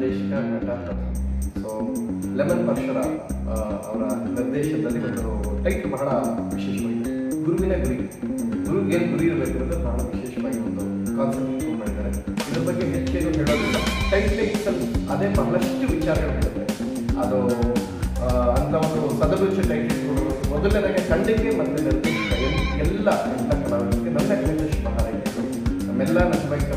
ನಿರ್ದೇಶಕ ನಟ so lemon ಪರ್ಷರ ಆ, ಅವರ ನಿರ್ದೇಶನದಲ್ಲಿ ಒಂದು ಟೈಟ್ ಬಹಳ ವಿಶೇಷವಾಗಿದೆ ಗುರುವಿನ ಗುರಿ ಗುರುಗೆ ಏನು ಗುರಿ ಇರಬೇಕು ಅನ್ನೋದು ಬಹಳ ವಿಶೇಷವಾಗಿ ಒಂದು ಕಾನ್ಸೆಪ್ಟ್ ಇಟ್ಕೊಂಡು ಮಾಡಿದ್ದಾರೆ ಇದ್ರ ಬಗ್ಗೆ ಹೆಚ್ಚೇನು ಹೇಳೋದಿಲ್ಲ ಟೈಟ್ಲ್ ಇಟ್ಸಲ್ಲಿ ಅದೇ ಬಹಳಷ್ಟು ವಿಚಾರಗಳು ಹೇಳುತ್ತೆ ಅದು ಆ, ಅಂತ ಒಂದು ಸದಭಿರುಚಿ ಟೈಟ್ಲ್ ಇಟ್ಕೊಂಡು ಮೊದಲನೇದಾಗಿ ಖಂಡಿಕೆ ಮತ್ತು ನಿರ್ದೇಶಕ ಎಲ್- ಎಲ್ಲ ಎಲ್ಲ ಕಲಾವಿದರಿಗೆ ನನ್ನ ಕಲಿತ ಶುಭ ಹಾರೈಕೆಗಳು ನಮ್ಮೆಲ್ಲ ನಟಭೈಕ